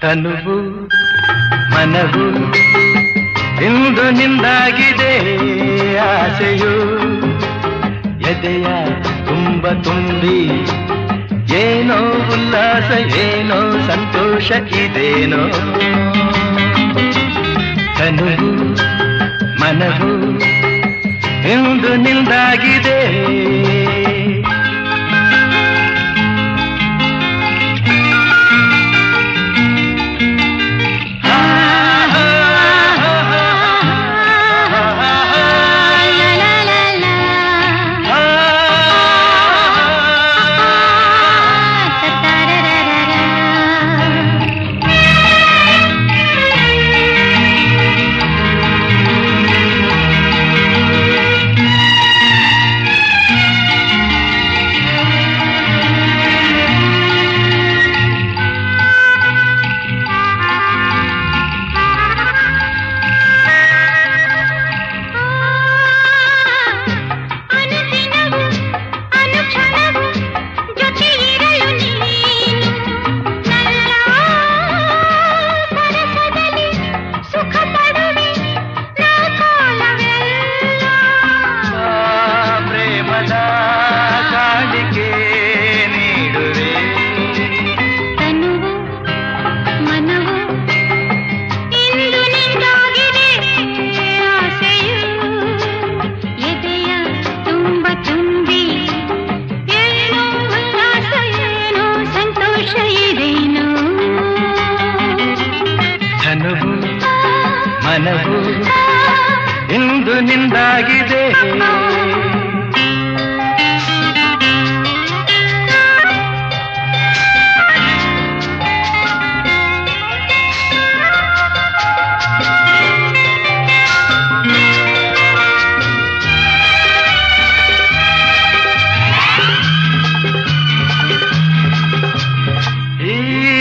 ತನುವು ಮನವು ಇಂದು ನಿಂದಾಗಿದೆ ಆಸೆಯು ಎದೆಯ ತುಂಬ ತುಂಬಿ ಏನೋ ಉಲ್ಲಾಸ ಏನೋ ಸಂತೋಷ ಇದೇನೋ ತನುವು ಮನವು ಇಂದು ನಿಂದಾಗಿದೆ ಅನುದಿನವೂ ಅನುಕ್ಷಣವೂ ಜೊತೆ ಇರಲು ನೀನು ನನ್ನ ಸರಸದಲ್ಲಿ ಸುಖ ಪಡುವೆ ನಾ ಕಾಲವೆಲ್ಲ ಪ್ರೇಮದ ಕಾಣಿಕೆ ನೀಡುವೆ ತನುವು ಮನವು ಇಂದು ನಿಂದಾಗಿದೆ ಆಸೆಯು ಎದೆಯ ತುಂಬ ತುಂಬಿ ಏನೋ ಉಲ್ಲಾಸ ಏನೋ ಸಂತೋಷ ಇದೇನೋ ಧನುವು ಮನವು ಇಂದು ನಿಂದಾಗಿದೆ ಈ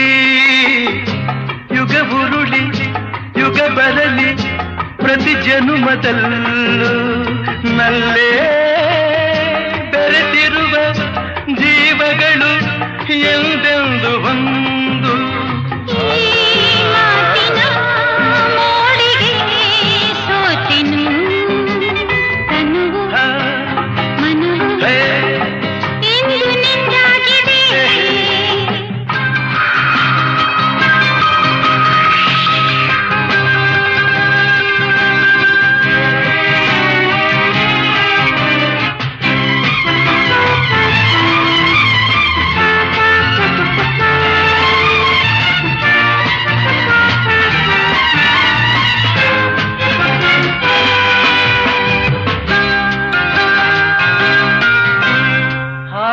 ಯುಗ ಉರುಳಿ ಯುಗ ಬರಲಿ ಪ್ರತಿ ಜನುಮದಲ್ಲೂ ನಲ್ಲೇ ಬೆರೆತಿರುವ ಜೀವಗಳು ಎಂದೆಂದು ಒಂದು ಈ ಮಾತಿನ ಮೋಡಿಗೆ ಸೋತೆನು ತನುವು ಆ, ಮನವು ಹೇ, ಇಂದು ನಿಂದಾಗಿದೆ ಆ,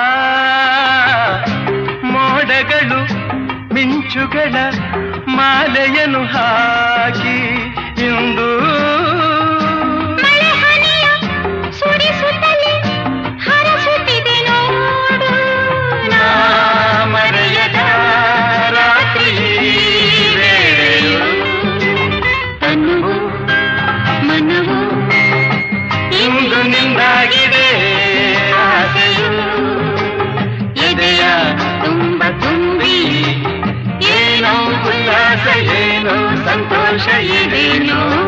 ಮೋಡಗಳು ಮಿಂಚುಗಳ ಮಾಲೆಯನ್ನು ಹಾಕಿ ಇಂದು ಮಳೆ ಹನಿಯ ಸುರಿಸುತ್ತಲೇ ಹರಸುತ್ತಿದೆ ನೋಡು ನಾ ಮರೆಯದ ರಾತ್ರಿ ವೇಳೆಯು ತನುವು ಮನವು ಇಂದು ನಿಂದಾಗಿದೆ ಆಸೆಯು ಎದೆಯ ತುಂಬ ತುಂಬಿ ಏನೋ ಉಲ್ಲಾಸ ಏನೋ ಸಂತೋಷ ಇದೇನೋ